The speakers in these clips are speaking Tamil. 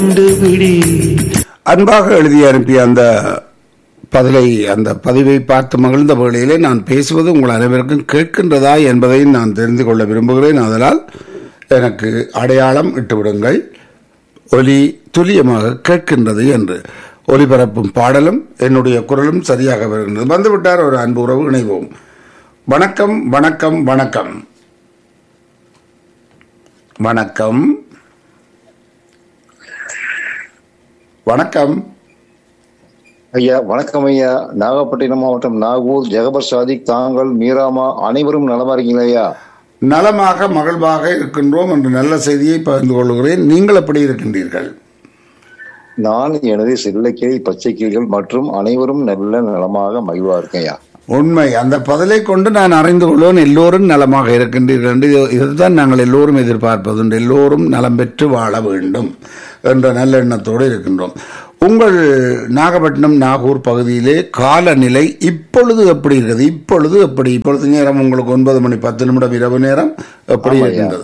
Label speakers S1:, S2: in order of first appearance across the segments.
S1: கண்டுபிடி
S2: அன்பாக எழுதி அனுப்பிய அந்த பதிலை அந்த பதிவை பார்த்து மகிழ்ந்த வேளையிலே நான் பேசுவது உங்கள் அனைவருக்கும் கேட்கின்றதா என்பதையும் நான் தெரிந்து கொள்ள விரும்புகிறேன் அதனால் எனக்கு அடையாளம் இட்டுவிடுங்கள் ஒலி துல்லியமாக கேட்கின்றது என்று ஒலிபரப்பும் பாடலும் என்னுடைய குரலும் சரியாக வருகின்றது வந்துவிட்டார் ஒரு அன்பு உறவு இணைவோம் வணக்கம் வணக்கம் வணக்கம் வணக்கம் வணக்கம்
S3: ஐயா வணக்கம் ஐயா நாகப்பட்டினம் மாவட்டம் நாகூர் ஜெகபர் சாதிக் தாங்கள் மீராமா அனைவரும் நலமா இருக்கீங்களா ஐயா
S2: நலமாக மகிழ்வாக இருக்கின்றோம் என்ற நல்ல செய்தியை பகிர்ந்து கொள்கிறேன் நீங்கள் எப்படி இருக்கின்றீர்கள்
S3: நான் எனது செல்லக்கிளை பச்சை கிளிகள் மற்றும் அனைவரும் நல்ல நலமாக மகிழ்வா இருக்கேன் ஐயா
S2: உண்மை அந்த பதிலை கொண்டு நான் அறிந்து கொள்வேன் எல்லோரும் நலமாக இருக்கின்றீர்கள் என்று இது- இதுதான் நாங்கள் எல்லோரும் எதிர்பார்ப்பதுண்டு எல்லோரும் நலம் பெற்று வாழ வேண்டும் என்ற நல்லெண்ணத்தோடு இருக்கின்றோம் உங்கள் நாகப்பட்டினம் நாகூர் பகுதியிலே காலநிலை இப்பொழுது எப்படி இருக்கிறது இப்பொழுது எப்படி இப்பொழுது நேரம் உங்களுக்கு ஒன்பது மணி பத்து நிமிடம் இரவு நேரம் எப்படி
S3: ஆமாய்யா.
S2: இருக்கின்றது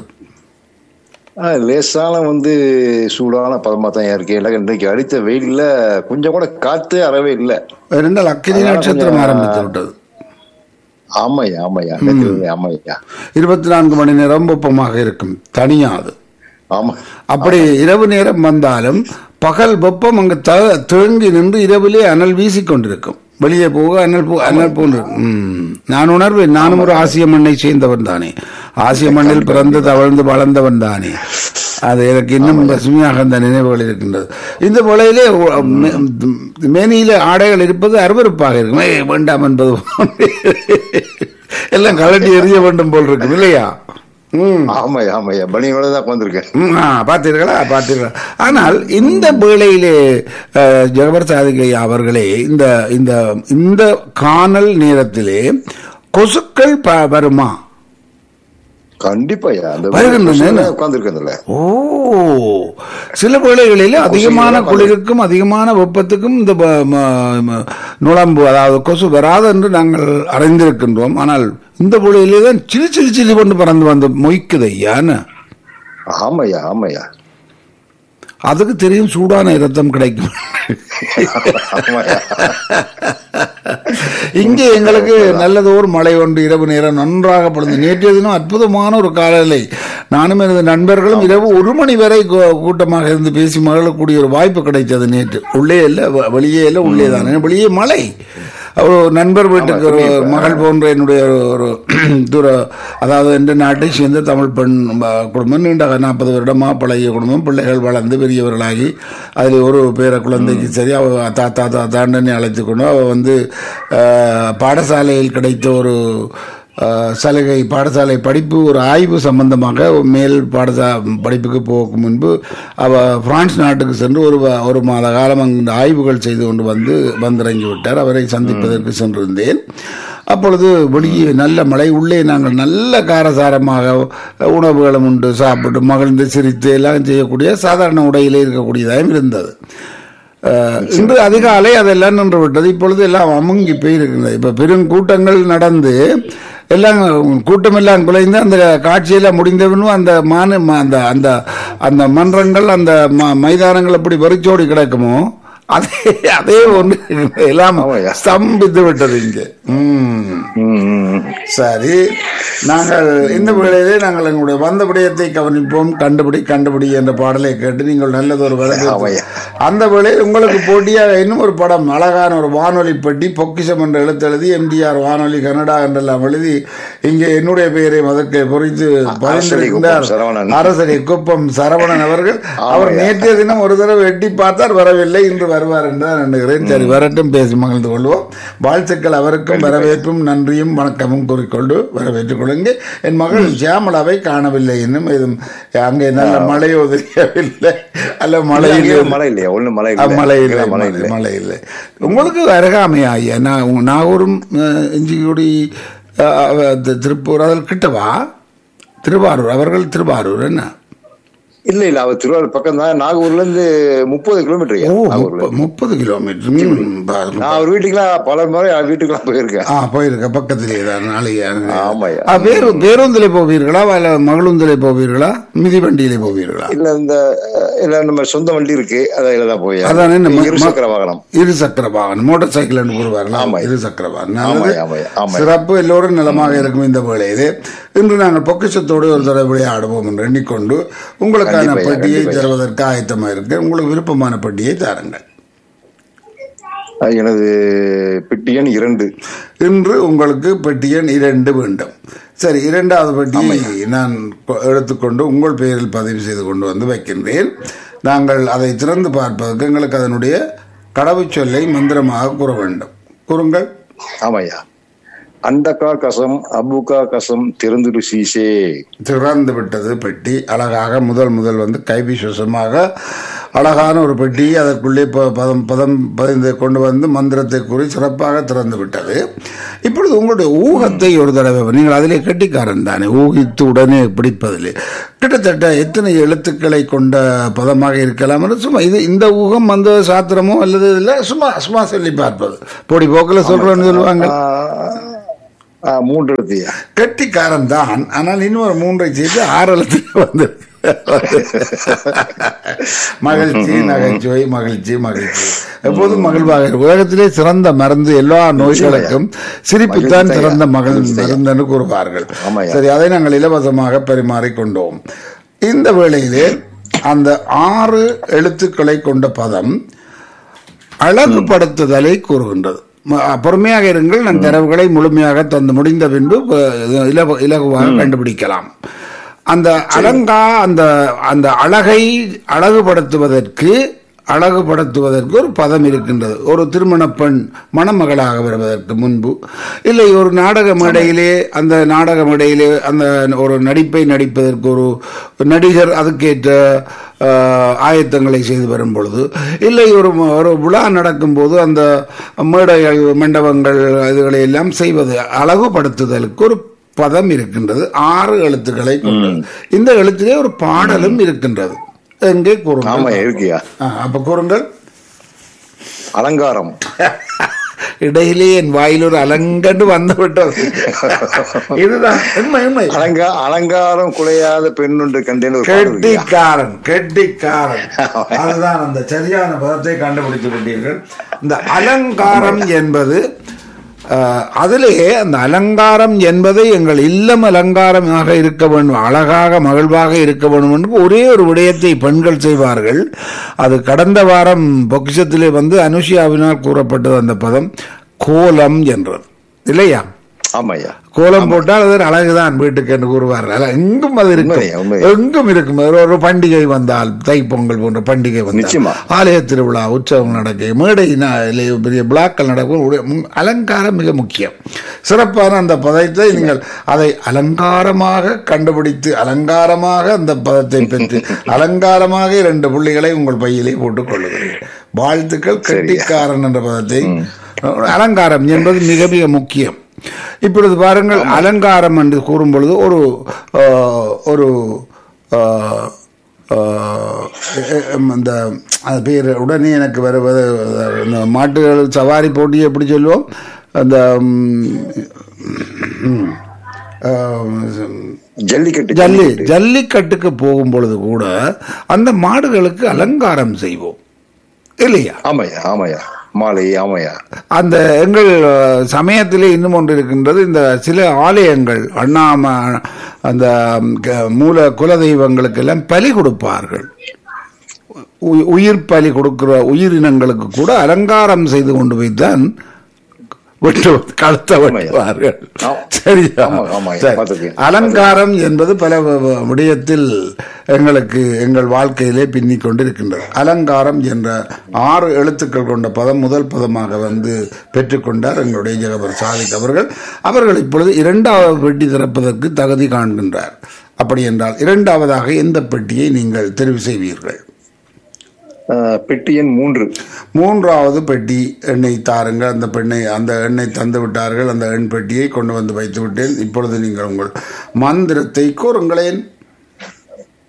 S3: ஆ, லேசான வந்து சூடான பதமா தான் இருக்கு இல்லை இன்றைக்கு அடித்த வெயில்ல கொஞ்சம் கூட காத்து அறவே இல்லை
S2: இரண்டால் அக்கினி
S3: அதனால
S2: நட்சத்திரம்
S3: கொஞ்சம்
S2: ஆரம்பித்து விட்டது
S3: ஆமாய்யா ஆமாய்யா நேத்து ஆமாய்யா
S2: இருபத்தி நான்கு மணி நேரம் வெப்பமாக இருக்கும் தனியாது
S3: ஆமா
S2: அப்படி இரவு நேரம் வந்தாலும் பகல் வெப்பம் அங்கு த- தேங்கி நின்று இரவிலே அனல் வீசிக்கொண்டிருக்கும் வெளியே போக அனல் போ அனல் போன்று ம். நான் உணர்வேன் நானும் ஒரு ஆசிய மண்ணை சேர்ந்தவன் தானே ஆசிய மண்ணில் பிறந்து தவழ்ந்து வளர்ந்தவன் தானே அது எனக்கு இன்னும் பசுமையாக அந்த நினைவுகள் இருக்கின்றது இந்த வேளையிலே ஒ- மே- மேனியிலே ஆடைகள் இருப்பது அருவருப்பாக இருக்கும் ஏய், வேண்டாம் என்பது போன்று. எல்லாம் கலட்டி எறிய வேண்டும் போல் இருக்கும் இல்லையா ம்
S3: ஆமாய்யா ஆமாய்யா பனியோட தான் வந்திருக்கேன்
S2: ம், ஆ, பார்த்தீர்களா பார்த்தீர்களா ஆனால் இந்த வேளையிலே அஹ், ஜெகபர் சாதிகை அவர்களே இந்த இந்த இந்த காணல் நேரத்திலே கொசுக்கள் ப- வருமா
S3: கண்டிப்பாய்யா அந்த
S2: வருகின்றன.
S3: உட்கார்ந்துருக்கேன்ல
S2: ஓ சில வேளைகளிலே அதிகமான குளிருக்கும் அதிகமான வெப்பத்துக்கும் இந்த ப- ம- ம- நுழம்பு அதாவது கொசு வராது என்று நாங்கள் அறிந்திருக்கின்றோம் ஆனால் இந்த வேளையிலே தான் சிலி சிலி சிலி கொண்டு பறந்து வந்து மொய்க்குது ஐயான்னு
S3: ஆமாய்யா ஆமாய்யா
S2: அதுக்கு தெரியும் சூடான இரத்தம் கிடைக்கும்
S3: ஆமாய்யா
S2: இங்கே எங்களுக்கு நல்லதோர் மழை ஒன்று இரவு நேரம் நன்றாக பொழுது நேற்றைய தினம் அற்புதமான ஒரு காலநிலை நானும் எனது நண்பர்களும் இரவு ஒரு மணி வரை கூ- கூட்டமாக இருந்து பேசி மகிழக்கூடிய ஒரு வாய்ப்பு கிடைத்தது நேற்று உள்ளே இல்லை வ- வெளியே இல்லை உள்ளே தான் ஏன்னா வெளியே மழை ஒரு நண்பர் வீட்டுக்கு ஒரு மகள் போன்ற என்னுடைய ஒரு- ஒரு தூர அதாவது எந்த நாட்டை சேர்ந்த தமிழ் பெண் ம- குடும்பம் நீண்ட நாற்பது வருடமா பழகிய குடும்பம் பிள்ளைகள் வளர்ந்து பெரியவர்களாகி அதில் ஒரு பேர குழந்தைக்கு சரி அவ தாத்தா தாத்தாண்டனை அழைத்து கொண்டு அவ வந்து அஹ், பாடசாலையில் கிடைத்த ஒரு அஹ், சலுகை பாடசாலை படிப்பு ஒரு ஆய்வு சம்பந்தமாக மேல் பாடசா படிப்புக்கு போகும் முன்பு அவ பிரான்ஸ் நாட்டுக்கு சென்று ஒரு வ- ஒரு மாத காலம் அங்கு ஆய்வுகள் செய்து கொண்டு வந்து வந்திறங்கி விட்டார் அவரை சந்திப்பதற்கு சென்றிருந்தேன் அப்பொழுது வெளியே நல்ல மழை உள்ளே நாங்கள் நல்ல காரசாரமாக உணவுகளும் உண்டு சாப்பிட்டு மகிழ்ந்து சிரித்து எல்லாம் செய்யக்கூடிய சாதாரண உடையிலே இருக்கக்கூடியதாகவும் இருந்தது அஹ், இன்று அதிகாலை அதெல்லாம் நின்று விட்டது இப்பொழுது எல்லாம் அமுங்கி போயிருக்கிறது இப்ப பெருங்கூட்டங்கள் நடந்து எல்லாம் கூட்டம் எல்லாம் குலைந்து அந்த காட்சியெல்லாம் முடிந்தவனும் அந்த மான ம- அந்த அந்த அந்த மன்றங்கள் அந்த ம- மைதானங்கள் எப்படி வெறிச்சோடி கிடக்குமோ அதே அதே ஒன்று எல்லாம்
S3: ஆமாய்யா.
S2: ஸ்தம்பித்து விட்டது இங்கே ம்
S3: ம், ம்.
S2: சரி நாங்கள் இந்த வேளையிலே நாங்கள் எங்களுடைய வந்த விடயத்தை கவனிப்போம் கண்டுபிடி கண்டுபிடி என்ற பாடலை கேட்டு நீங்கள் நல்லதொரு வரவேற்பு
S3: ஆமாய்யா.
S2: அந்த வேளையில் உங்களுக்கு போட்டியாக இன்னும் ஒரு படம் அழகான ஒரு வானொலி பெட்டி பொக்கிஷம் என்ற எழுத்தெழுதி எம்டிஆர் வானொலி கனடா என்றெல்லாம் எழுதி இங்கே என்னுடைய பெயரை அதற்கு பொறித்து பரிந்திருக்கின்றார்
S3: குப்பம் சரவணன்.
S2: அரசரை குப்பம் சரவணன் அவர்கள் அவர்
S3: ஆமாய்யா.
S2: நேற்றைய தினம் ஒரு தடவை எட்டி பார்த்தார் வரவில்லை இன்று வருவார் என்று தான் எண்ணுகிறேன் சரி வரட்டும் பேசி மகிழ்ந்து கொள்வோம் வாழ்த்துக்கள் அவருக்கும் வரவேற்பும் நன்றியும் வணக்கமும் கூறிக்கொண்டு வரவேற்றுக் கொள்ளுங்க என் மகள் சியாமலாவை காணவில்லை இன்னும் எதுவும் அங்கே நல்ல மழையோ தெரியவில்லை அல்ல மழை
S3: அங்கே
S2: இல்லை.
S3: மழை இல்லையா ஒண்ணு மழை
S2: அஹ்,
S3: இல்லை
S2: மழை இல்லை
S3: இங்கே மழை
S2: மழை
S3: இல்லை
S2: மழை இல்லை உங்களுக்கு அருகாமையா ஐயா நான் உங்க- நாகூரும் அஹ், இஞ்சிக்குடி அஹ், அஹ், தி- திருப்பூர் அதில் கிட்டவா திருவாரூர் அவர்கள் திருவாரூர் என்ன
S3: இல்ல இல்ல அவர் திருவாரூர் பக்கம் தான் நாகூர்ல இருந்து முப்பது கிலோமீட்டர்
S2: ஓ
S3: நாகூர்ல
S2: முப்ப- முப்பது கிலோமீட்டர் ம், பாருங்க.
S3: நான் அவர் வீட்டுக்குலாம் பல முறை அவர் வீட்டுக்குலாம் போயிருக்கேன்
S2: ஆ போயிருக்க பக்கத்திலே தான் நாளைக்கு
S3: ஆமாய்யா.
S2: ஆ, வேறு பேருந்திலே போவீர்களா இல்ல மகளுந்திலே போவீர்களா மிதிவண்டியிலே போவீர்களா
S3: இல்ல இந்த அஹ், இல்ல நம்ம சொந்த வண்டி இருக்கு அதில தான் போய்
S2: அதானே நம்ம-
S3: இருசக்கர வாகனம்
S2: இரு சக்கர வாகனம் மோட்டார் சைக்கிள் கூறுவார்களா
S3: ஆமாய்யா.
S2: இரு சக்கர வாகனம்
S3: ஆமாய்யா,
S2: நல்லது.
S3: ஆமாய்யா, ஆமாய்யா.
S2: சிறப்பு எல்லோரும் நலமாக இருக்கும் இந்த வேளையிலே இன்று நாங்கள் பொக்கிஷத்தோடு ஒரு தடவை விளையாடுவோம் என்று எண்ணிக்கொண்டு உங்களுக்கான
S3: கண்டிப்பாய்யா,
S2: பட்டியை
S3: கண்டிப்பாய்யா.
S2: தருவதற்கு ஆயத்தமாக இருக்கு உங்களுக்கு விருப்பமான பட்டியை தாருங்கள்
S3: அஹ், எனது பெட்டி எண் இரண்டு
S2: இன்று உங்களுக்கு பெட்டி எண் இரண்டு வேண்டும் சரி இரண்டாவது பெட்டியை நான் கொ- எடுத்துக்கொண்டு உங்கள் பெயரில் பதிவு செய்து கொண்டு வந்து வைக்கின்றேன் நாங்கள் அதை திறந்து பார்ப்பதற்கு எங்களுக்கு அதனுடைய கடவுச்சொல்லை மந்திரமாக கூற வேண்டும் கூறுங்கள்
S3: ஆமாய்யா அண்டக்கா கசம் அபுகா கசம் திறந்துடு சீசே
S2: திறந்து விட்டது பெட்டி அழகாக முதல் முதல் வந்து கைவிசுவசமாக அழகான ஒரு பெட்டி அதற்குள்ளே ப- பதம் பதம் பதிந்து கொண்டு வந்து மந்திரத்தை கூறி சிறப்பாக திறந்து விட்டது இப்பொழுது உங்களுடைய ஊகத்தை ஒரு தடவை நீங்கள் அதிலே கெட்டிக்காரன் தானே ஊகித்து உடனே பிடிப்பதில்லை கிட்டத்தட்ட எத்தனை எழுத்துக்களை கொண்ட பதமாக இருக்கலாம் என்று சும்மா இது இந்த ஊகம் வந்து சாத்திரமோ அல்லது இல்லை சும்மா சும்மா சொல்லி பார்ப்பது பொடி போக்கில் சொல்றோன்னு சொல்லுவாங்க
S3: ஆஹ், ஆஹ், மூன்று எழுத்தியா
S2: கெட்டிக்காரன் தான் ஆனால் இன்னொரு மூன்றை செய்து ஆறு எழுத்துல வந்து மகிழ்ச்சி நகைச்சுவை மகிழ்ச்சி மகிழ்ச்சி எப்போதும் மகிழ்வாக இருக்கும். உலகத்திலே சிறந்த மருந்து எல்லா நோய்களுக்கும் சிரிப்புத்தான்
S3: மகிழ்ச்சி
S2: சிறந்த
S3: ஐயா.
S2: மகள்
S3: மகிழ்ச்சி ஐயா.
S2: மருந்துன்னு கூறுவார்கள்
S3: ஆமாய்யா.
S2: சரி அதை நாங்கள் இலவசமாக பரிமாறிக்கொண்டோம் இந்த வேளையிலே அந்த ஆறு எழுத்துக்களை கொண்ட பதம் அழகுபடுத்துதலை கூறுகின்றது ம- பொறுமையாக இருங்கள் நான் தரவுகளை முழுமையாக தந்து முடிந்த பின்பு அஹ், இலகு- இலகுவாக கண்டுபிடிக்கலாம் அந்த அலங்கா அந்த அந்த அழகை அழகுபடுத்துவதற்கு அழகுபடுத்துவதற்கு ஒரு பதம் இருக்கின்றது ஒரு திருமண பெண் மணமகளாக வருவதற்கு முன்பு இல்லை ஒரு நாடக மேடையிலே அந்த நாடக மேடையிலே அந்த ஒரு நடிப்பை நடிப்பதற்கு ஒரு நடிகர் அதுக்கேற்ற ஆஹ், ஆயத்தங்களை செய்து வரும் பொழுது இல்லை ஒரு ம- ஒரு விழா நடக்கும்போது அந்த மேடைகள் மண்டபங்கள் இதுகளை எல்லாம் செய்வது அழகுபடுத்துதலுக்கு ஒரு பதம் இருக்கின்றது ஆறு எழுத்துக்களை கொண்டது இந்த எழுத்திலே ஒரு பாடலும் இருக்கின்றது எங்கே
S3: ஆமா
S2: கூறுங்கள்
S3: இருக்கியா
S2: ஆ, அப்ப கூறுங்கள்
S3: அலங்காரம்
S2: இடையிலே என் வாயில் ஒரு அலங்கண்டு வந்து விட்டது இதுதான் உண்மை உண்மை
S3: அலங்கா அலங்காரம் குலையாத பெண் ஒன்று கண்டேன்னு ஒரு பாடல் இருக்கியா?
S2: கெட்டிக்காரன் கெட்டிக்காரன் அதுதான் அந்த சரியான பதத்தை கண்டுபிடித்து விட்டீர்கள் இந்த அலங்காரம் என்பது அஹ், அதிலே அந்த அலங்காரம் என்பதை எங்கள் இல்லம் அலங்காரமாக இருக்க வேண்டும் அழகாக மகிழ்வாக இருக்க வேண்டும் என்று ஒரே ஒரு விடயத்தை பெண்கள் செய்வார்கள் அது கடந்த வாரம் பொக்கிஷத்திலே வந்து அனுஷியாவினால் கூறப்பட்டது அந்த பதம் கோலம் என்றது இல்லையா
S3: ஆமாய்யா
S2: கோலம் போட்டால் அது ஒரு அழகுதான் வீட்டுக்கு என்று கூறுவார்கள் அல்ல, எங்கும் அது இருக்கும்
S3: உண்மையா, உண்மையா.
S2: எங்கும் இருக்கும் ஒரு- ஒரு பண்டிகை வந்தால் தைப்பொங்கல் போன்ற பண்டிகை
S3: நிச்சயமா.
S2: வந்தால் ஆலய திருவிழா உற்சவம் நடக்க மேடை நா- இல்லை, பெரிய விழாக்கள் நடக்கும் உடைய- மு- அலங்காரம் மிக முக்கியம் சிறப்பான அந்த பதத்தை நீங்கள் அதை அலங்காரமாக கண்டுபிடித்து அலங்காரமாக அந்த பதத்தை பெற்று அலங்காரமாக இரண்டு புள்ளிகளை உங்கள் பையிலே போட்டுக் கொள்ளுகிறீர்கள் வாழ்த்துக்கள் கெட்டிக்காரன் என்ற பதத்தை அலங்காரம் என்பது மிக மிக முக்கியம் இப்பொழுது பாருங்கள் அலங்காரம் என்று கூறும் பொழுது ஒரு ஆஹ், ஒரு ஆஹ், ஆஹ், அந்த அது பேர் உடனே எனக்கு வருவது இந்த மாட்டுகள் சவாரி போட்டி எப்படி சொல்லுவோம் அந்த ம், ம், ஆஹ்,
S3: ஜல்லிக்கட்டு
S2: ஜல்லி ஜல்லிக்கட்டுக்கு போகும் பொழுது கூட அந்த மாடுகளுக்கு அலங்காரம் செய்வோம் இல்லையா
S3: ஆமாய்யா ஆமாய்யா மாலை ஆமாய்யா
S2: அந்த எங்கள் அஹ், சமயத்திலே இன்னும் ஒன்று இருக்கின்றது இந்த சில ஆலயங்கள் அண்ணாம அந்த ம், க- மூல குலதெய்வங்களுக்கு எல்லாம் பலி கொடுப்பார்கள் உ- உயிர் பலி கொடுக்கிற உயிரினங்களுக்கு கூட அலங்காரம் செய்து கொண்டு போய்தான் வெட்டு கழுத்த வெட்டுவார்கள்
S3: ஆமா.
S2: சரியா
S3: ஆமா, ஆமாய்யா,
S2: சரி.
S3: பார்த்திருக்கேன்.
S2: அலங்காரம் என்பது பல வ- வ- விடயத்தில் எங்களுக்கு எங்கள் வாழ்க்கையிலே பின்னிக் கொண்டிருக்கின்றது அலங்காரம் என்ற ஆறு எழுத்துக்கள் கொண்ட பதம் முதல் பதமாக வந்து பெற்றுக்கொண்டார் எங்களுடைய ஜெகபர் சாதிக் அவர்கள் அவர்கள் இப்பொழுது இரண்டாவது பெட்டி திறப்பதற்கு தகுதி காண்கின்றார் அப்படி என்றால் இரண்டாவதாக எந்த பெட்டியை நீங்கள் தெரிவு செய்வீர்கள்
S3: அஹ், பெட்டி எண் மூன்று
S2: மூன்றாவது பெட்டி எண்ணெய் தாருங்கள் அந்த பெண்ணை அந்த எண்ணெய் தந்து விட்டார்கள் அந்த எண் பெட்டியை கொண்டு வந்து வைத்து விட்டேன் இப்பொழுது நீங்கள் உங்கள் மந்திரத்தை கூறுங்களேன்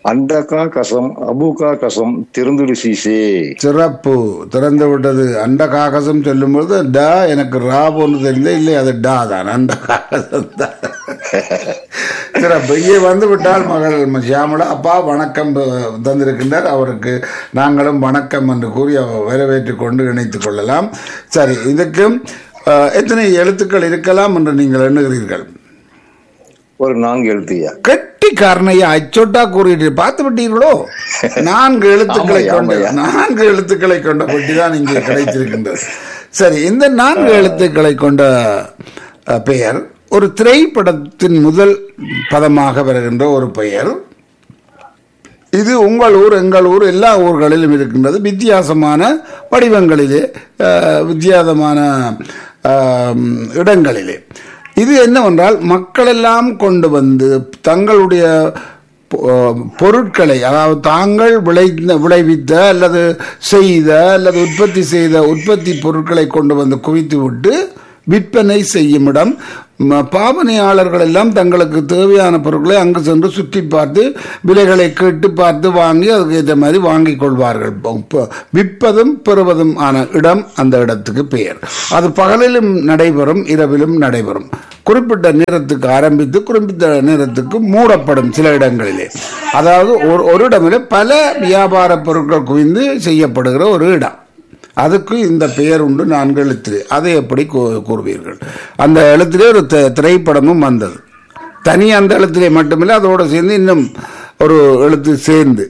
S3: அண்டக்கா கசம் அபுகா கசம் திருந்துடு சீசே
S2: சிறப்பு திறந்து விட்டது அண்ட காகசம் சொல்லும்போது டா எனக்கு ரா ஒன்று தெரிந்த இல்லை அது டா தான் அண்ட காகசம் தான் சிறப்பு இங்கே வந்து விட்டால் மகள் சியாமலா அப்பா வணக்கம் ப- தந்திருக்கின்றார் அவருக்கு நாங்களும் வணக்கம் என்று கூறி அவர் வரவேற்றுக் கொண்டு இணைத்துக் கொள்ளலாம் சரி இதுக்கும் அஹ், எத்தனை எழுத்துக்கள் இருக்கலாம் என்று நீங்கள் எண்ணுகிறீர்கள்
S3: ஒரு நான்கு எழுத்துயா
S2: கெட்டி காரணையா அச்சோட்டா கூறிட்டு பார்த்து விட்டீர்களோ நான்கு எழுத்துக்களை
S3: ஆமாய்யா,
S2: கொண்ட
S3: ஆமாய்யா.
S2: நான்கு எழுத்துக்களை கொண்ட பெட்டி தான் இங்கே கிடைத்திருக்கின்றது சரி இந்த நான்கு எழுத்துக்களை கொண்ட அஹ், பெயர் ஒரு திரைப்படத்தின் முதல் பதமாக வருகின்ற ஒரு பெயர் இது உங்கள் ஊர் எங்கள் ஊர் எல்லா ஊர்களிலும் இருக்கின்றது வித்தியாசமான வடிவங்களிலே அஹ், வித்தியாசமான அஹ், இடங்களிலே இது என்னவென்றால் மக்களெல்லாம் கொண்டு வந்து தங்களுடைய பொ- பொருட்களை அதாவது தாங்கள் விளைந்த விளைவித்த அல்லது செய்த அல்லது உற்பத்தி செய்த உற்பத்தி பொருட்களை கொண்டு வந்து குவித்து விட்டு விற்பனை செய்யும் இடம் ம- பாவனையாளர்கள் எல்லாம் தங்களுக்கு தேவையான பொருட்களை அங்கு சென்று சுற்றி பார்த்து விலைகளை கேட்டு பார்த்து வாங்கி அதுக்கு ஏற்ற மாதிரி வாங்கிக் கொள்வார்கள் ப- ப- விற்பதும் பெறுவதும் ஆன இடம் அந்த இடத்துக்கு பெயர் அது பகலிலும் நடைபெறும் இரவிலும் நடைபெறும் குறிப்பிட்ட நேரத்துக்கு ஆரம்பித்து குறிப்பிட்ட நேரத்துக்கு மூடப்படும் சில இடங்களிலே அதாவது ஒரு ஒரு இடமிலே பல வியாபார பொருட்கள் குவிந்து செய்யப்படுகிற ஒரு இடம் அதுக்கு இந்த பெயர் உண்டு நான்கு எழுத்து அதை எப்படி கூ- கூறுவீர்கள் அந்த எழுத்திலே ஒரு தி- திரைப்படமும் வந்தது தனி அந்த எழுத்திலே மட்டுமில்லை அதோடு சேர்ந்து இன்னும் ஒரு எழுத்து சேர்ந்து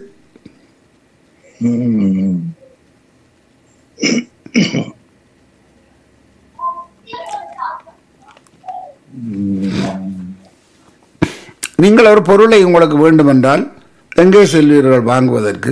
S3: ம்.
S2: நீங்கள் ஒரு பொருளை உங்களுக்கு வேண்டுமென்றால் எங்கே செல்வீர்கள் வாங்குவதற்கு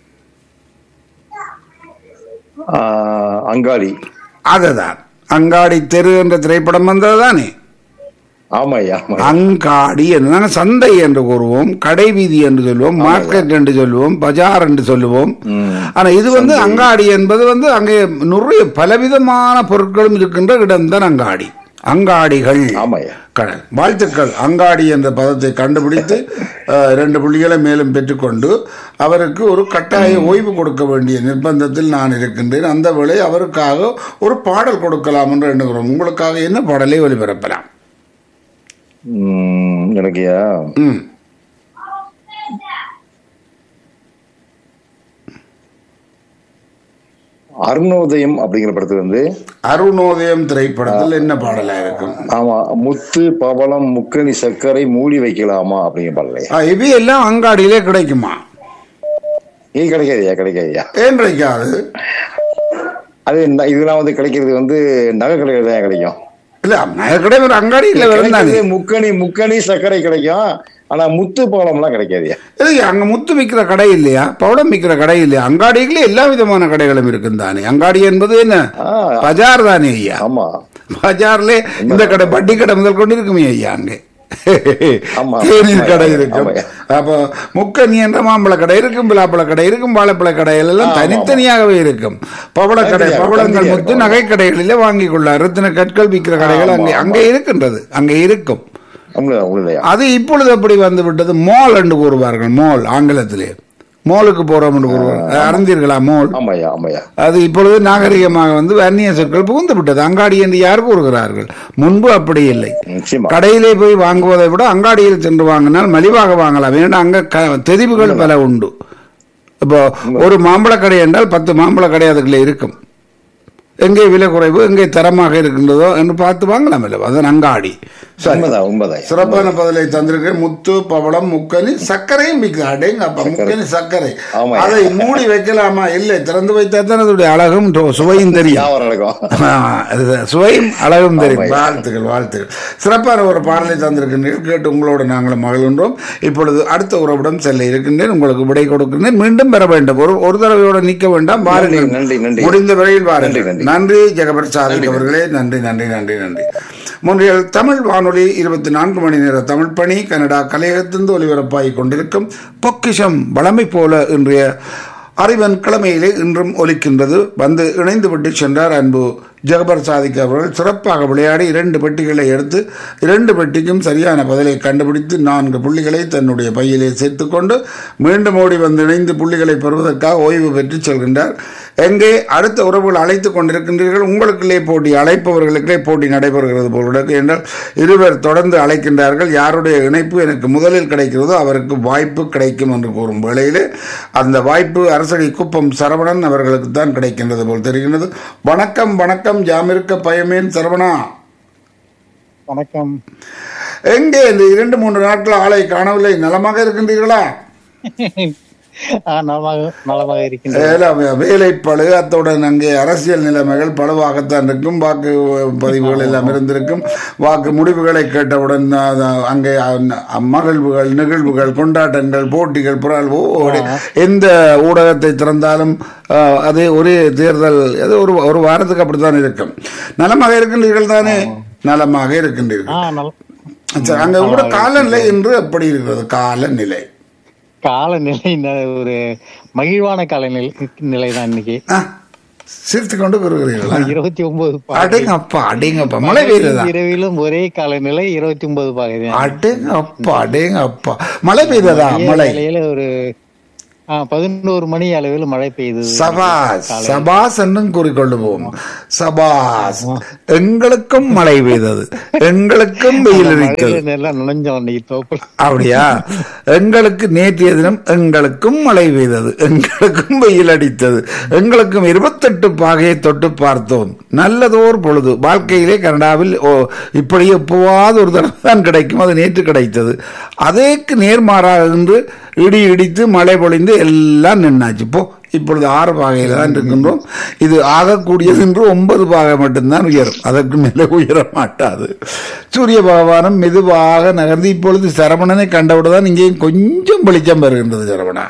S3: ஆ, அங்காடி
S2: அதுதான் அங்காடி தெரு என்ற திரைப்படம் வந்தது தானே
S3: ஆமாய்யா ஆமா
S2: அங்காடி என்று நாங்கள் சந்தை என்று கூறுவோம் கடை வீதி என்று சொல்லுவோம் மார்க்கெட் என்று சொல்லுவோம் பஜார் என்று சொல்லுவோம் ஆனா இது வந்து அங்காடி என்பது வந்து அங்கே நிறைய பலவிதமான பொருட்களும் இருக்கின்ற இடம்தான் அங்காடி அங்காடிகள்
S3: ஆமாய்யா
S2: கடல் வாழ்த்துக்கள் அங்காடி என்ற பதத்தை கண்டுபிடித்து அஹ், இரண்டு புள்ளிகளை மேலும் பெற்றுக்கொண்டு அவருக்கு ஒரு கட்டாய ஓய்வு கொடுக்க வேண்டிய நிர்பந்தத்தில் நான் இருக்கின்றேன் அந்த வேளை அவருக்காக ஒரு பாடல் கொடுக்கலாம் என்று எண்ணுகிறோம் உங்களுக்காக என்ன பாடலை ஒளிபரப்பலாம்
S3: ம், எனக்குயா
S2: ம்
S3: அருணோதயம் அப்படிங்கிற படத்துல வந்து
S2: அருணோதயம் திரைப்படத்தில் என்ன பாடலா இருக்கும்
S3: ஆமா முத்து பவளம் முக்கணி சர்க்கரை மூடி வைக்கலாமா அப்படிங்கிற பாடலையா
S2: ஆ, இவை எல்லாம் அங்காடியிலே கிடைக்குமா
S3: இது கிடைக்காதுயா கிடைக்காதுயா
S2: ஏன் கிடைக்காது
S3: அது ந- இதெல்லாம் வந்து கிடைக்கிறது வந்து நகை கடையில் தான் கிடைக்கும்
S2: இல்ல நகை ஒரு அங்காடி இல்ல வெறும் தானே
S3: கிடைக்கிறது முக்கணி முக்கணி சர்க்கரை கிடைக்கும் ஆனா முத்து பவளம்லாம் கிடைக்காதுயா
S2: இல்லையா அங்க முத்து விற்கிற கடை இல்லையா பவுடம் விற்கிற கடை இல்லையா அங்காடிகளே எல்லா விதமான கடைகளும் இருக்கும் தானே அங்காடி என்பது என்ன
S3: ஆ,
S2: பஜார் தானே ஐயா
S3: ஆமா
S2: பஜார்ல இந்த கடை பட்டி கடை முதல் கொண்டு இருக்குமே ஐயா அங்கே
S3: ஆமா.
S2: தேநீர்
S3: ஆமா,
S2: கடை
S3: ஆமா,
S2: இருக்கும்
S3: ஆமா.
S2: அப்போ முக்கனி என்ற மாம்பழ கடை இருக்கும் பிலாப்பழ கடை இருக்கும் வாழைப்பழ கடைகள் எல்லாம்
S3: ஆமா,
S2: தனித்தனியாகவே இருக்கும் பவள கடை
S3: தனித்தனியாக,
S2: பவளங்கள்
S3: தனித்தனியாக
S2: முத்து
S3: இருக்கும்.
S2: நகை கடைகளிலே வாங்கிக் கொள்ள ரத்தின கற்கள் விற்கிற கடைகள்
S3: ஆமா,
S2: அங்கே
S3: ஆமா.
S2: அங்கே இருக்கின்றது அங்கே இருக்கும்
S3: உண்மைதான் உண்மைதையா
S2: அது இப்பொழுது எப்படி வந்து விட்டது மால் என்று கூறுவார்கள் மால் ஆங்கிலத்திலே மாலுக்கு போறோம் என்று கூறுவார்கள் அறிந்தீர்களா மால்
S3: ஆமாய்யா ஆமாய்யா
S2: அது இப்பொழுது நாகரிகமாக வந்து அந்நிய சொற்கள் புகுந்து விட்டது அங்காடி என்று யார் கூறுகிறார்கள் முன்பு அப்படி இல்லை
S3: நிச்சயமா
S2: கடையிலே போய் வாங்குவதை விட அங்காடியில் சென்று வாங்கினால் மலிவாக வாங்கலாம் ஏன்னா அங்க க- தெரிவுகள் பல உண்டு இப்போ ஒரு மாம்பழ கடை என்றால் பத்து மாம்பழ கடை அதுக்குள்ள இருக்கும் எங்கே விலை குறைவு எங்கே தரமாக இருக்கின்றதோ என்று பார்த்து வாங்கலாம் அல்லவா அதன் அங்காடி சரி
S3: உண்மைதான் உண்மைதான்
S2: சிறப்பான பதிலை தந்திருக்கேன் முத்து பவளம் முக்கனி சர்க்கரையும் விற்குது அடேங்க அப்ப முக்கனி சர்க்கரை
S3: ஆமா.
S2: அதை மூடி வைக்கலாமா இல்லை திறந்து வைத்தா தான் அதோடைய அழகும் டோ- சுவையும் தெரியும்
S3: வியாபாரம் நடக்கும்
S2: ஆ, அது சுவையும் அழகும் தெரியும்
S3: ஆமாய்யா.
S2: வாழ்த்துக்கள் வாழ்த்துக்கள் சிறப்பான ஒரு பாடலை தந்திருக்கின்றீர்கள் கேட்டு உங்களோடு நாங்களும் மகிழ்கின்றோம் இப்பொழுது அடுத்த உறவிடம் செல்ல இருக்கின்றேன் உங்களுக்கு விடை கொடுக்கின்றேன் மீண்டும் பெற வேண்டும் ஒரு ஒரு தடவையோட நிற்க வேண்டாம் வாருங்கள்
S3: நன்றி, நன்றி.
S2: முடிந்த வரையில் வாருங்கள்
S3: நன்றி,
S2: நன்றி ஜெகபர் சாதிக் அவர்களே நன்றி நன்றி நன்றி நன்றி முன்றியல் தமிழ் வானொலி இருபத்தி நான்கு மணி நேர தமிழ் பணி கனடா கலையகத்திலிருந்து ஒலிபரப்பாகிக் கொண்டிருக்கும் பொக்கிஷம் வளமை போல இன்றைய அறிவன் கிழமையிலே இன்றும் ஒலிக்கின்றது வந்து இணைந்து விட்டு சென்றார் அன்பு ஜெகபர் சாதிக் அவர்கள் சிறப்பாக விளையாடி இரண்டு பெட்டிகளை எடுத்து இரண்டு பெட்டிக்கும் சரியான பதிலை கண்டுபிடித்து நான்கு புள்ளிகளை தன்னுடைய பையிலே சேர்த்துக்கொண்டு மீண்டும் ஓடி வந்து இணைந்து புள்ளிகளை பெறுவதற்காக ஓய்வு பெற்று செல்கின்றார் எங்கே அடுத்த உறவுகள் அழைத்துக் கொண்டிருக்கின்றீர்கள் உங்களுக்குள்ளே போட்டி அழைப்பவர்களுக்கே போட்டி நடைபெறுகிறது போல் உள்ளது என்றால் இருவர் தொடர்ந்து அழைக்கின்றார்கள் யாருடைய இணைப்பு எனக்கு முதலில் கிடைக்கிறதோ அவருக்கு வாய்ப்பு கிடைக்கும் என்று கூறும் வேளையிலே அந்த வாய்ப்பு அரசடி குப்பம் சரவணன் அவர்களுக்கு தான் கிடைக்கின்றது போல் தெரிகின்றது வணக்கம் வணக்கம் ஜாமிருக்க பயமேன் சரவணா
S1: வணக்கம்
S2: எங்கே இந்த இரண்டு மூன்று நாட்கள் ஆளை காணவில்லை நலமாக இருக்கின்றீர்களா
S1: ஆ, நலமாக நலமாக இருக்கின்றேன்
S2: எல்லாம் வேலைப்பழு அத்துடன் அங்கே அரசியல் நிலைமைகள் பழுவாகத்தான் இருக்கும் வாக்கு பதிவுகள் எல்லாம் இருந்திருக்கும் வாக்கு முடிவுகளை கேட்டவுடன் அஹ், அங்கே அஹ், மகிழ்வுகள் நிகழ்வுகள் கொண்டாட்டங்கள் போட்டிகள் புறால் ஓடி எந்த ஊடகத்தை திறந்தாலும் அஹ், அதே ஒரே தேர்தல் ஏதோ ஒரு ஒரு வாரத்துக்கு அப்படித்தான் இருக்கும் நலமாக இருக்கின்றீர்கள் தானே நலமாக இருக்கின்றீர்கள்
S1: ஆ நல
S2: சரி, அங்க கூட காலநிலை என்று எப்படி இருக்கிறது காலநிலை
S1: காலநிலை ந- ஒரு மகிழ்வான காலநிலை நிலை தான் இன்னைக்கு
S2: ஆ, சிரித்துக் கொண்டு கூறுகிறீர்களா
S1: இருபத்தி ஒன்பது
S2: அடேங்கப்பா அடேங்கப்பா மழை பெய்யுதா
S1: இரவிலும் ஒரே காலநிலை இருபத்தி ஒன்பது பாகுது
S2: அடேங்கப்பா அடேங்கப்பா மழை பெய்ததா மழை
S1: காலையில ஒரு ஆ, பதினோரு மணி அளவில் மழை பெய்யுது
S2: சபாஸ் சபாஸ் என்றும் கூறிக்கொள்ளுவோம் சபாஸ் எங்களுக்கும் மழை பெய்தது எங்களுக்கும் வெயில் இருக்கிறது
S1: மழையில எல்லாம் நுழைஞ்சோம் அன்னைக்கு தோப்புல
S2: அப்படியா எங்களுக்கு நேற்றைய தினம் எங்களுக்கும் மழை பெய்தது எங்களுக்கும் வெயில் அடித்தது எங்களுக்கும் இருபத்தெட்டு பாகையை தொட்டு பார்த்தோம் நல்லதோர் பொழுது வாழ்க்கையிலே கனடாவில் ஓ, இப்படி எப்போவாவது ஒரு தடவை தான் கிடைக்கும் அது நேற்று கிடைத்தது அதேக்கு நேர்மாறாக இன்று இடி இடித்து மழை பொழிந்து எல்லாம் நின்னாச்சு போ இப்பொழுது ஆறு பாகையில தான் இருக்கின்றோம் இது ஆகக்கூடியது என்று ஒன்பது பாகை மட்டும்தான் உயரும் அதற்கு மேலே உயர மாட்டாது சூரிய பகவானும் மெதுவாக நகர்ந்து இப்பொழுது சரவணனை கண்டவுடன் இங்கேயும் கொஞ்சம் வெளிச்சம் பெறுகின்றது சரவணா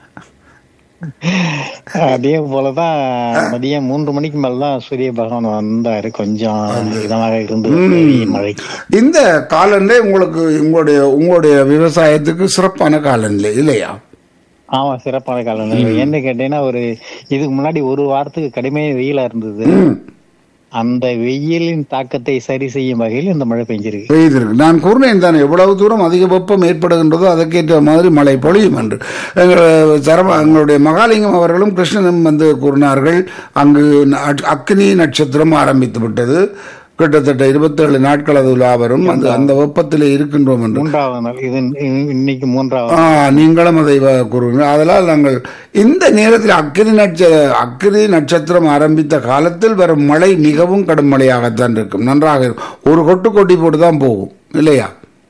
S1: அதே போலதான் மதியம் மூன்று மணிக்கு மேலதான் சூரிய பகவான் வந்தாரு கொஞ்சம் இதமாக இருந்து மழைக்கு
S2: இந்த காலநிலை உங்களுக்கு உங்களுடைய உங்களுடைய விவசாயத்துக்கு சிறப்பான காலநிலை இல்லையா
S1: ஆமா சிறப்பான காலநிலை என்ன கேட்டீங்கன்னா ஒரு இதுக்கு முன்னாடி ஒரு வாரத்துக்கு கடுமையான வெயிலா இருந்தது
S2: ம்.
S1: அந்த வெயிலின் தாக்கத்தை சரி செய்யும் வகையில் இந்த மழை பெஞ்சிருக்கு
S2: பெய்திருக்கு நான் கூறினேன் தானே எவ்வளவு தூரம் அதிக வெப்பம் ஏற்படுகின்றதோ அதற்கேற்ற மாதிரி மழை பொழியும் என்று எங்கள் சரம எங்களுடைய மகாலிங்கம் அவர்களும் கிருஷ்ணனும் வந்து கூறினார்கள் அங்கு ந- அக்னி நட்சத்திரம் ஆரம்பித்து விட்டது கிட்டத்தட்ட இருபத்தேழு நாட்கள் அது உலா வரும் அந்த அந்த வெப்பத்திலே இருக்கின்றோம் என்று
S1: மூன்றாவது நாள் இது இன்~ இன்னைக்கு மூன்றாவது
S2: ஆ, நீங்களும் அதை வ- கூறுவீர்கள் அதனால் நாங்கள் இந்த நேரத்தில் அக்கினி நட்ச அக்கினி நட்சத்திரம் ஆரம்பித்த காலத்தில் வரும் மழை மிகவும் கடும் மழையாகத்தான் இருக்கும் நன்றாக இருக்கும் ஒரு கொட்டு கொட்டி போட்டு தான் போகும் இல்லையா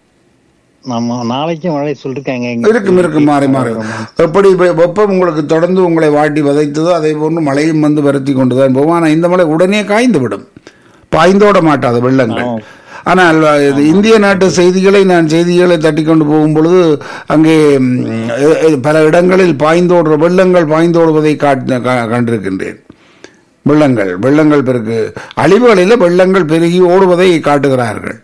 S1: நம்ம நாளைக்கு மழை சொல்லிருக்காங்க இங்க.
S2: இருக்கும் இருக்கும் மாறி மாறி எப்படி வெ- வெப்பம் உங்களுக்கு தொடர்ந்து உங்களை வாட்டி வதைத்ததோ அதே போன்று மழையும் வந்து வருத்தி கொண்டு தான் போகும் ஆனால் இந்த மழை உடனே காய்ந்து விடும் பாய்ந்தோட மாட்டாது வெள்ளங்கள் ஆனால் இது இந்திய நாட்டு செய்திகளை நான் செய்திகளை தட்டி கொண்டு போகும் பொழுது அங்கே ம், எ- எ- பல இடங்களில் பாய்ந்தோடுற வெள்ளங்கள் பாய்ந்தோடுவதை காட்டு கா- கண்டிருக்கின்றேன் வெள்ளங்கள் வெள்ளங்கள் பெருக்கு அழிவுகளில் வெள்ளங்கள் பெருகி ஓடுவதை காட்டுகிறார்கள்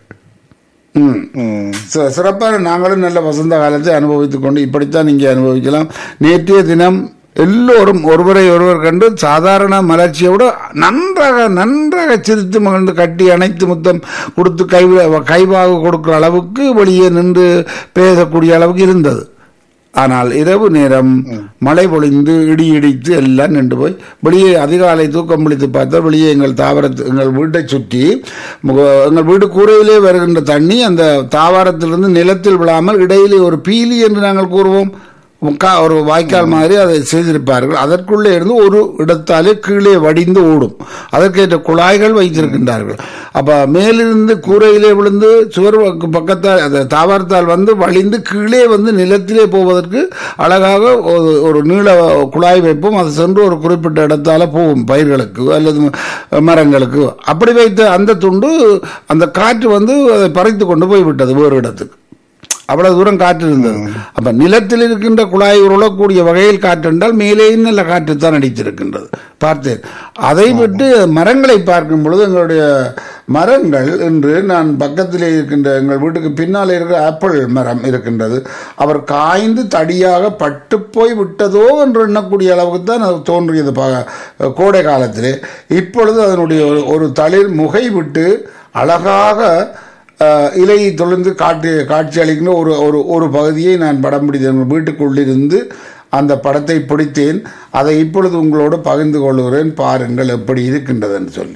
S2: ம்
S1: ம்.
S2: சி- சிறப்பான நாங்களும் நல்ல வசந்த காலத்தை அனுபவித்துக் கொண்டு இப்படித்தான் இங்கே அனுபவிக்கலாம் நேற்றைய தினம் எல்லோரும் ஒருவரை ஒருவர் கண்டு சாதாரண மலர்ச்சியோடு நன்றாக நன்றாக சிரித்து மகிழ்ந்து கட்டி அணைத்து முத்தம் கொடுத்து கை கைவாக கொடுக்கிற அளவுக்கு வெளியே நின்று பேசக்கூடிய அளவுக்கு இருந்தது ஆனால் இரவு நேரம் மழை பொழிந்து இடி இடித்து எல்லாம் நின்று போய் வெளியே அதிகாலை தூக்கம் விழித்து பார்த்தா வெளியே எங்கள் தாவரத்து எங்கள் வீட்டை சுற்றி முக- எங்கள் வீட்டு கூரையிலே வருகின்ற தண்ணி அந்த தாவரத்திலிருந்து நிலத்தில் விழாமல் இடையிலே ஒரு பீலி என்று நாங்கள் கூறுவோம் முக்கா ஒரு வாய்க்கால் மாதிரி அதை செய்திருப்பார்கள் அதற்குள்ளே இருந்து ஒரு இடத்தாலே கீழே வடிந்து ஓடும் அதற்கேற்ற குழாய்கள் வைத்திருக்கின்றார்கள் அப்ப மேலிருந்து கூரையிலே விழுந்து சுவர் பக்க- பக்கத்தால் அந்த தாவரத்தால் வந்து வழிந்து கீழே வந்து நிலத்திலே போவதற்கு அழகாக ஒரு ஒரு நீள குழாய் வைப்போம் அது சென்று ஒரு குறிப்பிட்ட இடத்தால போகும் பயிர்களுக்கு அல்லது மரங்களுக்கு அப்படி வைத்த அந்த துண்டு அந்த காற்று வந்து அதை பறித்து கொண்டு போய்விட்டது வேறு இடத்துக்கு அவ்வளவு தூரம் காற்று இருந்தது அப்ப நிலத்தில் இருக்கின்ற குழாய் உருளக்கூடிய வகையில் காற்று என்றால் மேலேயும் நல்ல காற்று தான் அடித்திருக்கின்றது பார்த்தேன் அதை விட்டு மரங்களை பார்க்கும் பொழுது எங்களுடைய மரங்கள் இன்று நான் பக்கத்திலே இருக்கின்ற எங்கள் வீட்டுக்கு பின்னால் இருக்கிற ஆப்பிள் மரம் இருக்கின்றது அவர் காய்ந்து தடியாக பட்டு போய் விட்டதோ என்று எண்ணக்கூடிய அளவுக்கு தான் அது தோன்றியது ப- கோடை காலத்திலே இப்பொழுது அதனுடைய ஒரு ஒரு தளிர் முகை விட்டு அழகாக அஹ், இலையை தொழுந்து காட்சி காட்சி அளிக்கின்ற ஒரு ஒரு ஒரு பகுதியை நான் படம் பிடித்தேன் எங்கள் வீட்டுக்குள்ளிருந்து அந்த படத்தை பிடித்தேன் அதை இப்பொழுது உங்களோடு பகிர்ந்து கொள்கிறேன் பாருங்கள் எப்படி இருக்கின்றது என்று சொல்லி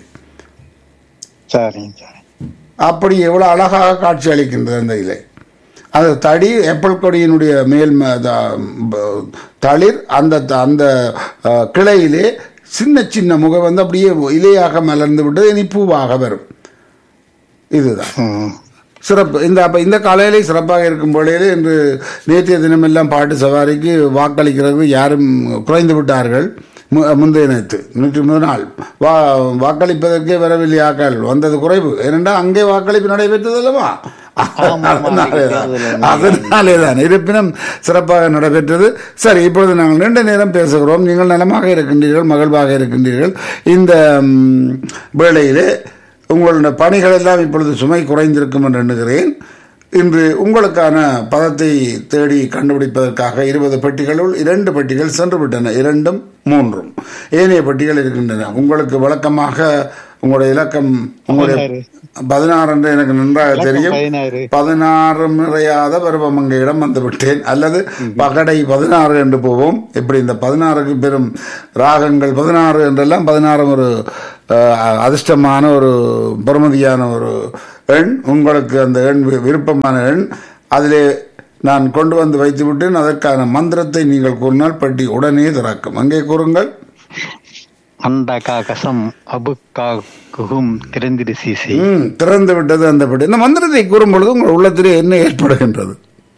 S1: சரிங்க சரி
S2: அப்படி எவ்வளவு அழகாக காட்சி அளிக்கின்றது அந்த இலை அந்த தடி ஏப்பல் கொடியினுடைய மேல் ம- த- ப- தளிர் அந்த த- அந்த அஹ், கிளையிலே சின்ன சின்ன முகம் வந்து அப்படியே இலையாக மலர்ந்து விட்டு இனி பூவாக வரும் இதுதான்
S1: ம்
S2: சிறப்பு இந்த அப்ப இந்த காலையிலே சிறப்பாக இருக்கும் பொழுது இன்று நேற்றைய தினமெல்லாம் பாட்டு சவாரிக்கு வாக்களிக்கிறது யாரும் குறைந்து விட்டார்கள் மு- முந்தைய நேற்று நூற்றி முதல் நாள் வா வாக்களிப்பதற்கே வரவில்லை ஆக்கள் வந்தது குறைவு ஏனென்றால் அங்கே வாக்களிப்பு நடைபெற்றது அல்லவா
S1: ஆமா,
S2: அதனாலேதான் அதனாலேதான் இருப்பினும் சிறப்பாக நடைபெற்றது சரி இப்பொழுது நாங்கள் நீண்ட நேரம் பேசுகிறோம் நீங்கள் நலமாக இருக்கின்றீர்கள் மகிழ்வாக இருக்கின்றீர்கள் இந்த ம், வேளையிலே உங்களுடைய பணிகள் எல்லாம் இப்பொழுது சுமை குறைந்திருக்கும் என்று எண்ணுகிறேன் இன்று உங்களுக்கான பதத்தை தேடி கண்டுபிடிப்பதற்காக இருபது பெட்டிகளுள் இரண்டு பெட்டிகள் சென்று விட்டன இரண்டும் மூன்றும் ஏனைய பெட்டிகள் இருக்கின்றன உங்களுக்கு வழக்கமாக உங்களுடைய இலக்கம் உங்களுடைய பதினாறு என்று எனக்கு நன்றாக தெரியும்
S1: பதினாறு
S2: பதினாறு நிறையாத பருவமங்கையிடம் வந்து விட்டேன் அல்லது பகடை பதினாறு என்று போவோம் இப்படி இந்த பதினாறுக்கு பெரும் ராகங்கள் பதினாறு என்றெல்லாம் பதினாறு ஒரு அஹ், அதிர்ஷ்டமான ஒரு பெருமதியான ஒரு எண் உங்களுக்கு அந்த எண் வி- விருப்பமான எண் அதிலே நான் கொண்டு வந்து வைத்து விட்டேன் அதற்கான மந்திரத்தை நீங்கள் கூறினால் பெட்டி உடனே திறக்கும் அங்கே கூறுங்கள்
S1: அந்த காகசம் அபுக்கா குகும் திறந்திரு சீசை
S2: ம் திறந்து விட்டது அந்த பெட்டி இந்த மந்திரத்தை கூறும் பொழுது உங்கள் உள்ளத்திலே என்ன ஏற்படுகின்றது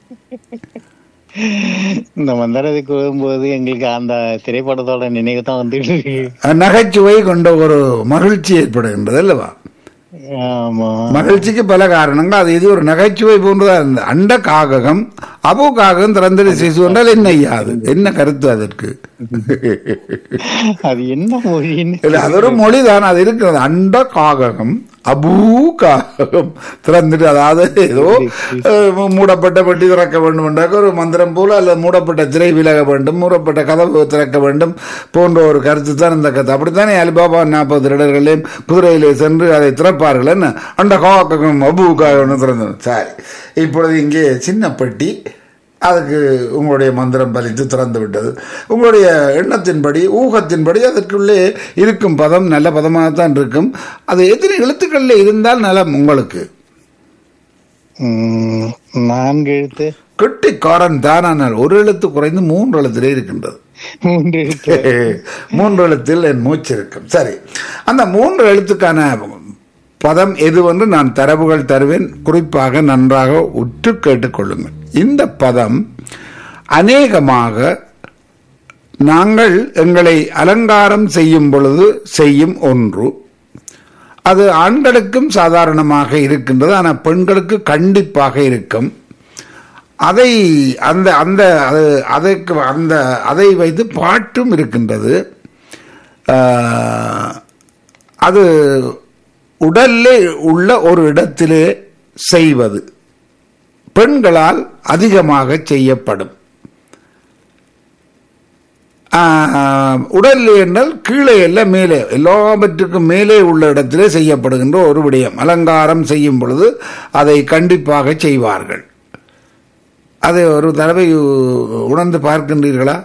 S1: இந்த மந்திரத்துக்கு வரும்போது எங்களுக்கு அந்த திரைப்படத்தோட நினைவு தான் வந்துட்டு இருக்கு
S2: நகைச்சுவை கொண்ட ஒரு மகிழ்ச்சி ஏற்படுகின்றது அல்லவா
S1: ஆமா
S2: மகிழ்ச்சிக்கு பல காரணங்கள் அது இது ஒரு நகைச்சுவை போன்றதா இருந்தது அண்ட காககம் அபு காககம் திறந்தடி சிசு என்றால் என்ன ஐயா அது என்ன கருத்து அதற்கு
S1: அது என்ன மொழின்னு
S2: இல்ல அது ஒரு மொழிதான் அது இருக்கிறது அண்ட காககம் அபூ காககம் திறந்துட்டு அதாவது ஏதோ அஹ், மூடப்பட்ட பெட்டி திறக்க வேண்டும் என்றாக்க ஒரு மந்திரம் போல அல்லது மூடப்பட்ட திரை விலக வேண்டும் மூடப்பட்ட கதவு திறக்க வேண்டும் போன்ற ஒரு கருத்து தான் இந்த கருத்து அப்படித்தானே அலிபாபா நாற்பது திருடர்களையும் குதிரையிலே சென்று அதை திறப்பார்கள் என்ன அண்ட காககம் அபூ காகம்னு திறந்து சரி இப்பொழுது இங்கே சின்ன பெட்டி அதுக்கு உங்களுடைய மந்திரம் பலித்து திறந்து விட்டது உங்களுடைய எண்ணத்தின்படி ஊகத்தின்படி அதற்குள்ளே இருக்கும் பதம் நல்ல பதமாகத்தான் இருக்கும் அது எத்தனை எழுத்துக்களில் இருந்தால் நலம் உங்களுக்கு
S1: ம், நான்கு எழுத்து
S2: கெட்டிக்காரன் தான் ஆனால் ஒரு எழுத்து குறைந்து மூன்று எழுத்திலே இருக்கின்றது
S1: மூன்று எழுத்து
S2: மூன்று எழுத்தில் என் மூச்சு இருக்கும் சரி அந்த மூன்று எழுத்துக்கான பதம் எதுவென்று நான் தரவுகள் தருவேன் குறிப்பாக நன்றாக உற்று கேட்டுக்கொள்ளுங்கள் இந்த பதம் அநேகமாக நாங்கள் எங்களை அலங்காரம் செய்யும் பொழுது செய்யும் ஒன்று அது ஆண்களுக்கும் சாதாரணமாக இருக்கின்றது ஆனால் பெண்களுக்கு கண்டிப்பாக இருக்கும் அதை அந்த அந்த அது அதற்கு அந்த அதை வைத்து பாட்டும் இருக்கின்றது ஆஹ், அது உடல்லே உள்ள ஒரு இடத்திலே செய்வது பெண்களால் அதிகமாக செய்யப்படும் ஆஹ், உடல்லே என்றால் கீழே அல்ல மேலே எல்லாவற்றுக்கும் மேலே உள்ள இடத்திலே செய்யப்படுகின்ற ஒரு விடயம் அலங்காரம் செய்யும் பொழுது அதை கண்டிப்பாக செய்வார்கள் அதை ஒரு தடவை உணர்ந்து பார்க்கின்றீர்களா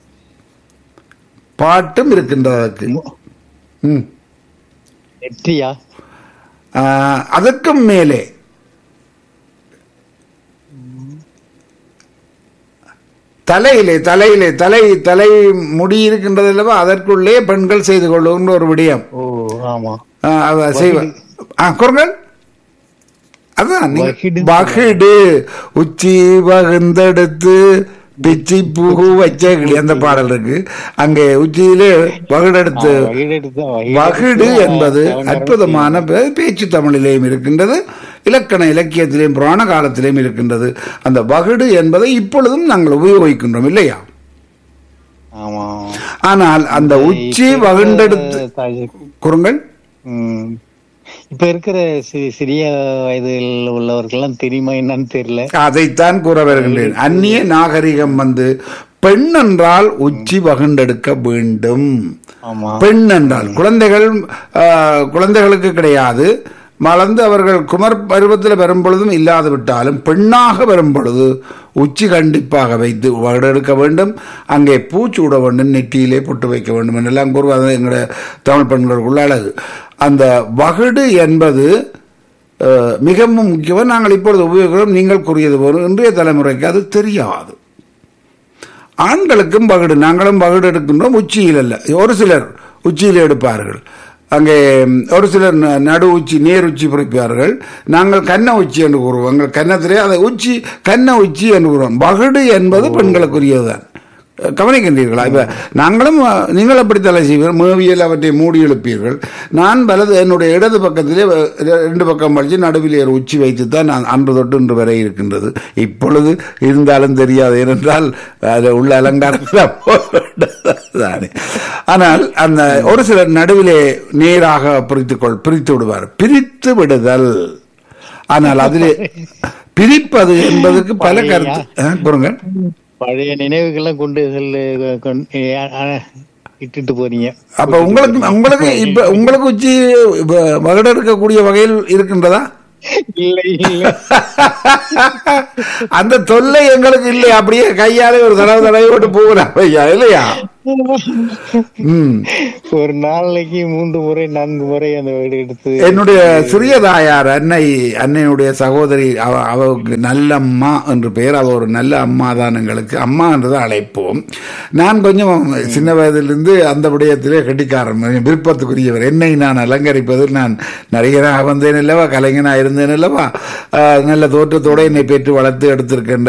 S2: பாட்டும் இருக்கின்றது அதற்கு ம்.
S1: நெற்றியா
S2: ஆஹ், அதற்கும் மேலே தலையிலே தலையிலே தலை தலை முடி இருக்கின்றது அல்லவா அதற்குள்ளே பெண்கள் செய்து கொள்ளுகின்ற ஒரு விடயம்
S1: ஓ ஆமா
S2: ஆஹ், அத செய்வ ஆ குரங்கள் அதான் நீங்க-
S1: வகிடு.
S2: வகிடு உச்சி வகுந்தெடுத்து பிச்சி பூ வச்ச கிளி அந்த பாடல் இருக்கு அங்கே உச்சியிலே வகுடெடுத்து
S1: வகிடு எடுத்தா, வகிடு
S2: வகிடு
S1: எடுத்தா,
S2: என்பது
S1: அலங்காரம்
S2: அற்புதமான பே- பேச்சு தமிழிலேயும் இருக்கின்றது இலக்கண இலக்கியத்திலேயும் புராண காலத்திலேயும் இருக்கின்றது அந்த வகுடு என்பதை இப்பொழுதும் நாங்கள் உபயோகிக்கின்றோம் இல்லையா
S1: ஆமா
S2: ஆனால் அந்த உச்சி
S1: இப்ப
S2: வகுண்டெடுத்து
S1: தாஜ்-
S2: குறுங்கள்
S1: ம். இப்ப இருக்கிற சி- சிறிய வயதில் உள்ளவர்கள்லாம் தெரியுமா என்னன்னு தெரியல
S2: அதைத்தான் கூற வருகின்றேன் அந்நிய நாகரிகம் வந்து பெண் என்றால் உச்சி வகுண்டெடுக்க வேண்டும்
S1: ஆமா
S2: பெண் என்றால் குழந்தைகள் ஆ, குழந்தைகளுக்கு கிடையாது மலர்ந்து அவர்கள் குமர் பருவத்தில் வரும் பொழுதும் இல்லாது விட்டாலும் பெண்ணாக வரும் பொழுது உச்சி கண்டிப்பாக வைத்து வகுடெடுக்க வேண்டும் அங்கே பூச்சூட வேண்டும் நெற்றியிலே பொட்டு வைக்க வேண்டும் என்றெல்லாம் கூறுவாங்க எங்களுடைய தமிழ் பெண்களுக்குள்ள அழகு அந்த வகுடு என்பது அஹ், மிகவும் முக்கியம் நாங்கள் இப்பொழுது உபயோகிக்கிறோம் நீங்கள் கூறியது போல இன்றைய தலைமுறைக்கு அது தெரியாது ஆண்களுக்கும் பகடு நாங்களும் பகடு எடுக்கின்றோம் உச்சியில் அல்ல ஒரு சிலர் உச்சியில் எடுப்பார்கள் அங்கே ம், ஒரு சிலர் ந- நடு உச்சி நேர் உச்சி பிடிப்பார்கள் நாங்கள் கன்ன உச்சி என்று கூறுவோம் எங்கள் கன்னத்திலே அதை உச்சி கன்ன உச்சி என்று கூறுவோம் பகடு என்பது பெண்களுக்குரியதுதான் கவனிக்கின்றீர்களா இப்ப நாங்களும் அஹ், நீங்கள் அப்படி தலை செய்வீர்கள் மேவியல் அவற்றை மூடி எழுப்பீர்கள் நான் வலது என்னுடைய இடது பக்கத்திலே அஹ், ரெண்டு பக்கம் படிச்சு நடுவில் ஒரு உச்சி வைத்து தான் நான் அன்று தொட்டு இன்று வரை இருக்கின்றது இப்பொழுது இருந்தாலும் தெரியாது ஏனென்றால் அது உள்ள அலங்காரம் தானே ஆனால் அந்த ஒரு சிலர் நடுவிலே நேராக பிரித்துக்கொள் பிரித்து விடுவார் பிரித்து விடுதல் ஆனால் அதிலே பிரிப்பது என்பதற்கு பல கருத்து ஆ, கூறுங்க
S1: பழைய நினைவுகள்லாம் கொண்டு செல்லு கொண்டு- அ- அ- இட்டுட்டு போறீங்க
S2: அப்ப உங்களுக்கு உங்களுக்கு இப்ப உங்களுக்கு உச்சி வகடு இருக்கக்கூடிய வகையில் இருக்கின்றதா
S1: இல்லை இல்லை
S2: அந்த தொல்லை எங்களுக்கு இல்லை அப்படியே கையாலே ஒரு தடவை தடவை போட்டு போகலாம் ஐயா இல்லையா ம்
S1: ஒரு நாளைக்கு மூன்று முறை நான்கு முறை அந்த வீடு எடுத்து
S2: என்னுடைய சிறிய தாயார் அன்னை அன்னையுடைய சகோதரி அவ அவருக்கு நல்லம்மா என்று பெயர் அவ ஒரு நல்ல அம்மா தான் எங்களுக்கு அம்மா என்றதை அழைப்போம் நான் கொஞ்சம் சின்ன வயதிலிருந்து அந்த விடயத்திலே கெட்டிக்காரன் விருப்பத்துக்குரியவர் என்னை நான் அலங்கரிப்பதில் நான் நடிகராக வந்தேன் அல்லவா கலைஞனாக இருந்தேன் அல்லவா ஆஹ் நல்ல தோற்றத்தோடு என்னை பெற்று வளர்த்து எடுத்திருக்கின்ற